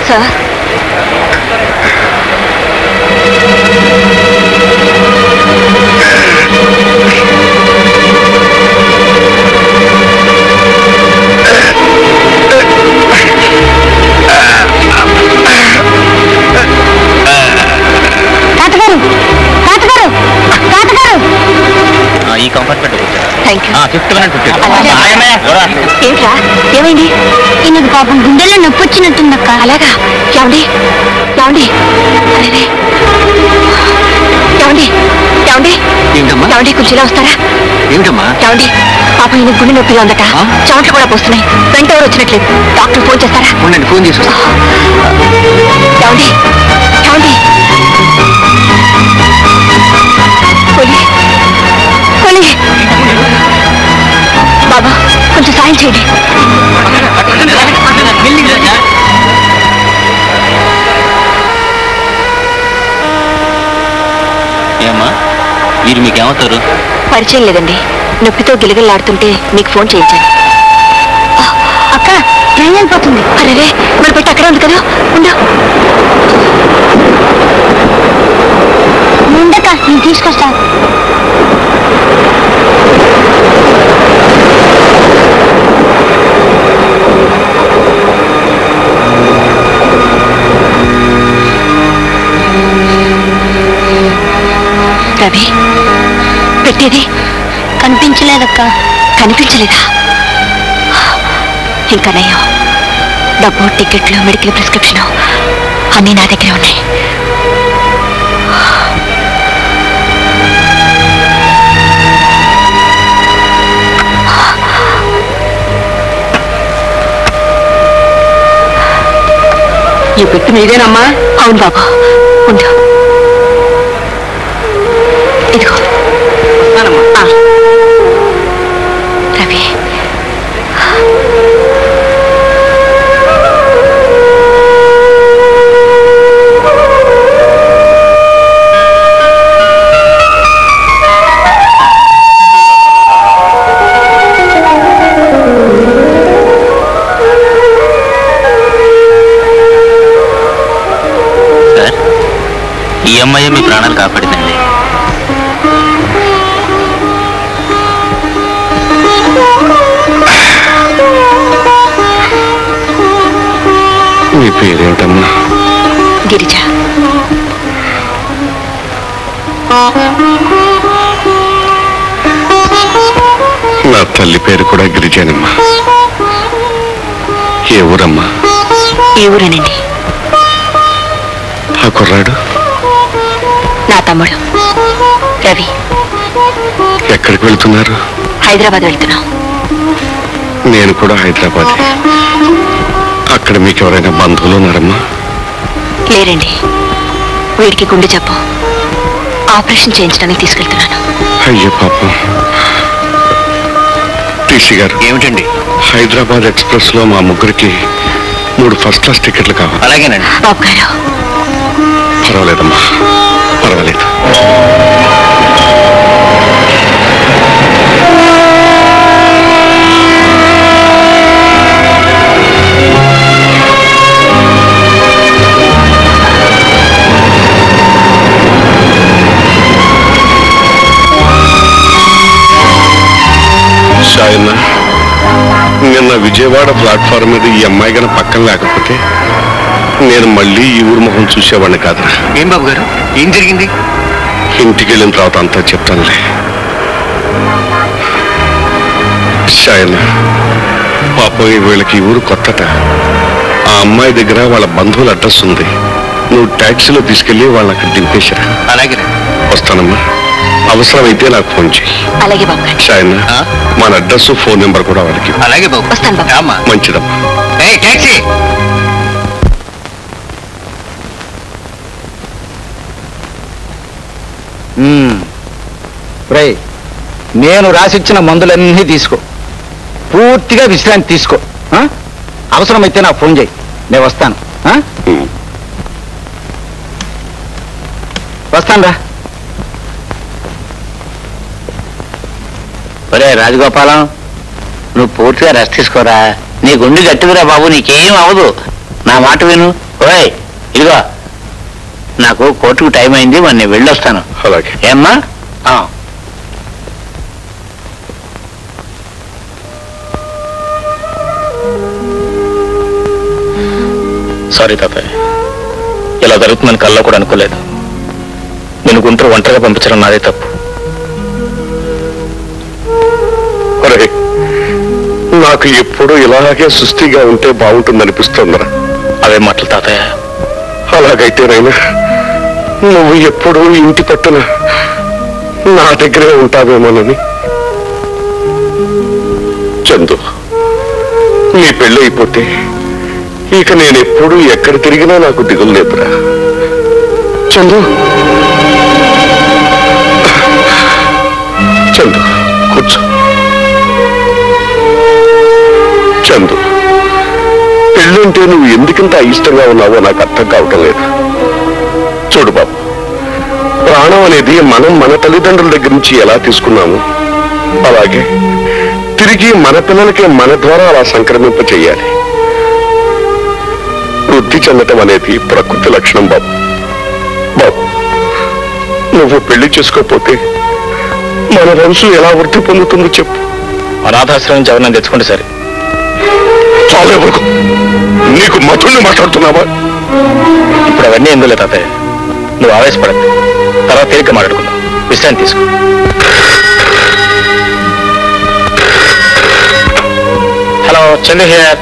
Sir తాతగారు తాతగారు తాతగారు ఈ compartment thank you fifth minute అలాగే. ఏంట్రా ఏమైంది ఈయనకు పాపం గుండెల్లో నొప్పి వచ్చినట్టుందక్క అలాగా ఏమండి ఏమండి అరే ఏమండి ఏమండి ఏంటమ్మా? ఏమండి కుర్చీలో వస్తారా ఏమిటమ్మా ఏమండి పాపం ఈయన గుండె నొప్పిగా ఉందట ఆ? చెమటలు కూడా పోస్తున్నాయి వెంట ఎవరు వచ్చినట్లేదు డాక్టర్ ఫోన్ చేస్తారా ఉండండి ఫోన్ చేసి ఏమండి ఏమండి కొలి కొలి బాబా కొంచెం సాయం చేయండి ఏమ్మా వీరు మీకేమవుతారు పరిచయం లేదండి నొప్పితో గిలగిల్లాడుతుంటే మీకు ఫోన్ చేయించాను అక్క ట్రైన్ వెళ్ళిపోతుంది అరే మన పెట్టి అక్కడే ఉంది కదా ఉండు ఉండక నేను తీసుకొస్తా రవి పెట్టేది కనిపించలేదక్క కనిపించలేదా ఇంకా నయ్యో డబ్బు టికెట్లు మెడికల్ ప్రిస్క్రిప్షన్ అన్నీ నా దగ్గరే ఉన్నాయి ఈ పెట్టి మీదేనమ్మా అవును బాబు ఉండు ఇదిగో ఆ. రవి సార్ ఈ అమ్మాయి మీ ప్రాణాలు కాపాడిందండి మీ పేరేమిటమ్మా గిరిజ నా తల్లి పేరు కూడా గిరిజానమ్మా ఏ ఊరమ్మా ఈ ఊరేనండి ఆ కుర్రాడు నా తమ్ముడు రవి ఎక్కడికి వెళ్తున్నారు హైదరాబాద్ వెళ్తున్నాం నేను కూడా హైదరాబాద్ అక్కడ మీకు ఎవరైనా బంధువులు ఉన్నారమ్మా లేరండి వీడికి గుండె జబ్బు ఆపరేషన్ చేయించడానికి తీసుకెళ్తున్నాను అయ్యో పాపం టీసీ గారు ఏమిటండి హైదరాబాద్ ఎక్స్ప్రెస్ లో మా ముగ్గురికి మూడు ఫస్ట్ క్లాస్ టికెట్లు కావాలి అలాగేనండి బాబు గారు పర్వాలేదమ్మా పర్వాలేదు షాయన్న నిన్న విజయవాడ ప్లాట్ఫారం మీద ఈ అమ్మాయి గన పక్కన లేకపోతే నేను మళ్ళీ ఈ ఊరు మొహం చూసేవాడిని కాదురా ఏం బాబు గారు ఏం జరిగింది ఇంటికి వెళ్ళిన తర్వాత అంతా చెప్తానులే షాయన్న పాపం ఈ వీళ్ళకి ఈ ఊరు కొత్తట ఆ అమ్మాయి దగ్గర వాళ్ళ బంధువుల అడ్రస్ ఉంది నువ్వు ట్యాక్సీలో తీసుకెళ్ళి వాళ్ళని అక్కడ దింపేశారా అలాగేనండి వస్తానమ్మా అవసరమైతే నాకు ఫోన్ చేయి అలాగే బాబు గారు షాయన్న ఆ? మన అడ్రస్ ఫోన్ నెంబర్ కూడా వాళ్ళకి ఇవ్వు. అలాగే బాబు వస్తాను బాబు అమ్మా మంచిదమ్మా ఏయ్ టాక్సీ రై నేను రాసిచ్చిన మందులన్నీ తీసుకో పూర్తిగా విశ్రాంతి తీసుకో ఆ? అవసరమైతే నాకు ఫోన్ చేయి నేను వస్తాను ఆ? ఉమ్. వస్తాను రా ఒరే రాజగోపాలం నువ్వు పూర్తిగా రెస్ట్ తీసుకోరా నీ గుండె గట్టిదిరా బాబు నీకేం అవ్వదు నా మాట విను ఓయ్ ఇదిగో నాకు కోర్టుకు టైం అయింది మరి నేను వెళ్ళొస్తాను అలాగే ఏమ్మా ఆ. సారీ తాతయ్య ఇలా జరుగుతుందని కల్లో కూడా అనుకోలేదు నేను గుంటూరు ఒంటరిగా పంపించడం నాదే తప్పు ఒరే నాకు ఎప్పుడు ఇలాగే సుస్థిగా ఉంటే బాగుంటుందనిపిస్తోందిరా అవే మాటలు తాతయ్య అలాగైతేనైనా నువ్వు ఎప్పుడూ ఇంటి పట్టున నా దగ్గరే ఉంటావేమోనని చందు నీ పెళ్ళి అయిపోతే ఇక నేను ఎప్పుడు ఎక్కడ తిరిగినా నాకు దిగులు లేదురా చందు చందు కూర్చో చందు పెళ్ళంటే నువ్వు ఎందుకంత అయిష్టంగా ఉన్నావో నాకు అర్థం కావటం లేదు చూడు బాబు ప్రాణం అనేది మనం మన తల్లిదండ్రుల దగ్గర నుంచి ఎలా తీసుకున్నాము అలాగే తిరిగి మన పిల్లలకి మన ద్వారా అలా సంక్రమింప చేయాలి వృద్ధి చెందటం అనేది ప్రకృతి లక్షణం బాబు బాబు నువ్వు పెళ్లి చేసుకోకపోతే మన వంశం ఎలా వృద్ధి పొందుతుందో చెప్పు అనాథాశ్రమం నుంచి ఎవరినైనా తెచ్చుకుంటే సరే చాలా వరకు నీకు మధుల్ని మాట్లాడుతున్నావా ఇప్పుడు అవన్నీ ఎందులే తాతయ్య నువ్వు ఆవేశపడద్దు తర్వాత తేలిక మాట్లాడుకుందాం విశ్రాంతి తీసుకో hello Chandu here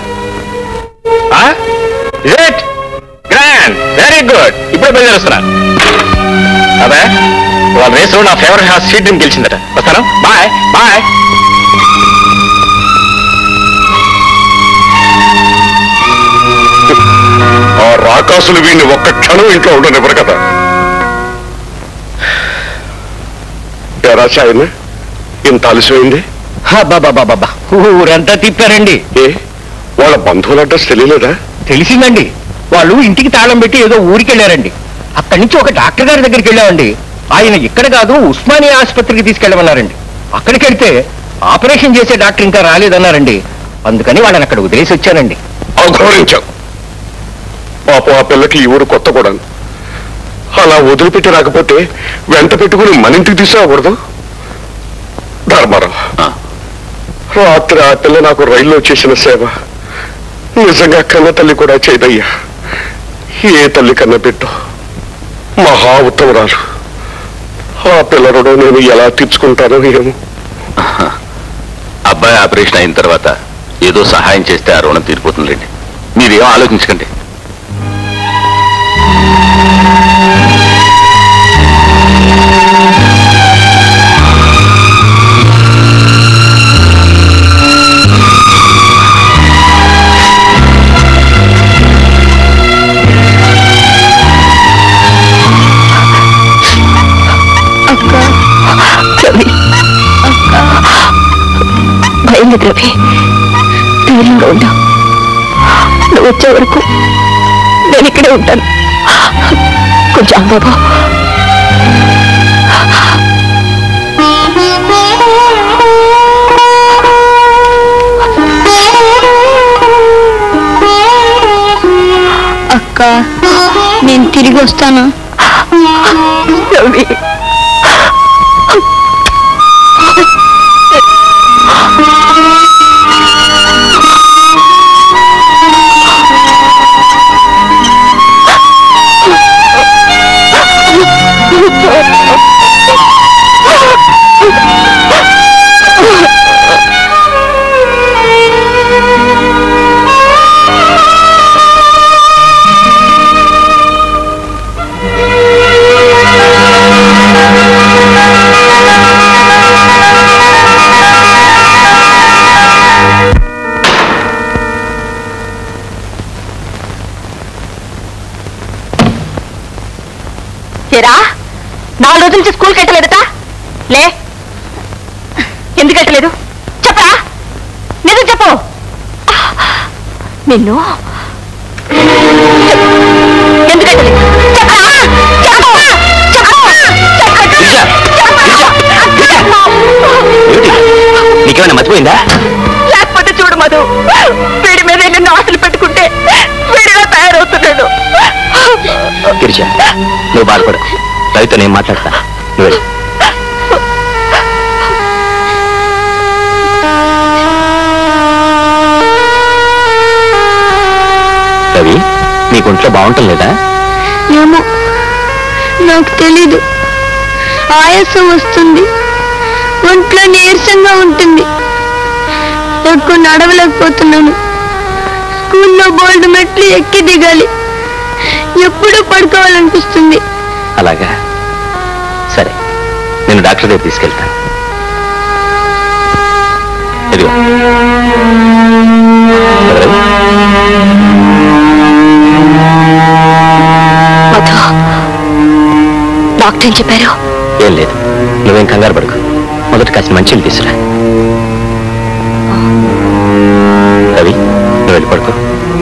it grand very good ఇప్పుడే బయలుదేరుస్తున్నా అదే వాళ్ళ రేసులో నా ఫేవరెట్ హాస్ సీట్ డ్రీమ్ గెలిచిందట వస్తాను బాయ్ బాయ్ ఆ రాకాసులు వీడిని ఒక్క క్షణం ఇంట్లో ఉండనివ్వరు కదా ఎరా సాయన ఇంత ఆలస్యమైంది బాబా ఊరంతా తిప్పారండి ఏ వాళ్ళ బంధువుల అడ్రస్ తెలియలేదా తెలిసిందండి వాళ్ళు ఇంటికి తాళం పెట్టి ఏదో ఊరికి వెళ్ళారండి అక్కడి నుంచి ఒక డాక్టర్ గారి దగ్గరికి వెళ్ళామండి ఆయన ఇక్కడ కాదు ఉస్మానియా ఆసుపత్రికి తీసుకెళ్ళమన్నారండి అక్కడికి వెళ్తే ఆపరేషన్ చేసే డాక్టర్ ఇంకా రాలేదన్నారండి అందుకని వాళ్ళని అక్కడ వదిలేసి వచ్చానండి అఘోరించాం పాపం ఆ పిల్లకి ఈ ఊరు కొత్త కూడా అలా వదిలిపెట్టి రాకపోతే వెంట పెట్టుకుని మన ఇంటికి తీసుకురాకూడదు ధర్మారావు ఆ. రాత్రి ఆ పిల్ల నాకు రైల్లో చేసిన సేవ నిజంగా కన్న తల్లి కూడా చేయదయ్యా ఏ తల్లి కన్న పెట్టు మహా ఉత్తమరాలు ఆ పిల్ల రుణం నేను ఎలా తీర్చుకుంటానో ఏమో అబ్బాయి ఆపరేషన్ అయిన తర్వాత ఏదో సహాయం చేస్తే ఆ రుణం తీరిపోతుందిలేండి మీరేం ఆలోచించకండి అక్క రవి అక్క భయం లేదు రవి ధైర్యంగా ఉండు నువ్వు వచ్చే వరకు నేను ఇక్కడే ఉంటాను కొంచెం బాబు అక్క నేను తిరిగి వస్తాను రవి ఏరా నాలుగు రోజుల నుంచి స్కూల్కి వెళ్ళలేదట లే ఎందుకు వెళ్ళలేదు చెప్పరా నిజం చెప్పు నిన్ను ఎందుకు వెళ్ళలేదు చెప్పరా చెప్పు చెప్పు చెప్పు నీకేమైనా మర్చిపోయిందా లేకపోతే చూడు మధు వీడి మీద ఎన్ని ఆశలు పెట్టుకుంటే వీడిలా తయారవుతున్నాడు గిరిజ నువ్వు బాధపడు రవితో నేను మాట్లాడతా నువ్వు వెళ్ళు. రవి నీకు ఒంట్లో బాగుంటం లేదా ఏమో నాకు తెలీదు ఆయాసం వస్తుంది ఒంట్లో నీరసంగా ఉంటుంది ఎక్కువ నడవలేకపోతున్నాను స్కూల్లో బోల్డ్ మెట్లు ఎక్కి దిగాలి ఎప్పుడూ పడుకోవాలనిపిస్తుంది అలాగా సరే నేను డాక్టర్ దగ్గర తీసుకెళ్తాను ఇదిగో ఎవరు? మధు డాక్టర్ ఏం చెప్పారు ఏం లేదు నువ్వేం కంగారు పడుకు మొదట కాసిన మంచిని తీసురా రవి నువ్వు వెళ్ళి పడుకో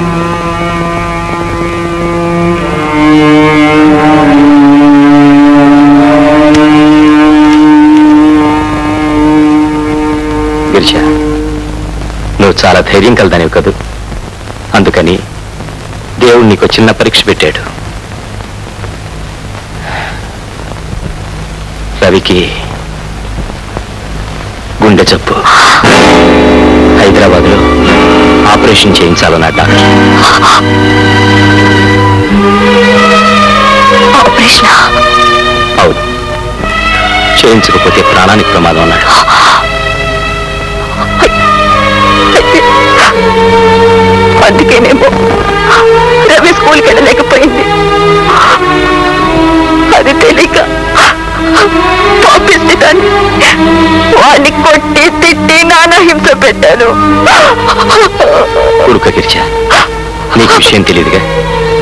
గిరిజ నువ్వు చాలా ధైర్యం కలదానివి కదూ అందుకని దేవుడు నీకు చిన్న పరీక్ష పెట్టాడు రవికి గుండె జబ్బు హైదరాబాద్లో ఆపరేషన్ చేయించాలన్న డాక్టర్ ఆపరేషన్ అవును చేయించకపోతే ప్రాణానికి ప్రమాదం అన్నాడు అందుకేనేమో రవి స్కూల్కి వెళ్ళలేకపోయింది అది తెలియక పాపిస్తే దాన్ని వాడిని కొట్టి తిట్టి నానా హింస పెట్టాను కొడుక గిరిజ నీకు విషయం తెలియదుగా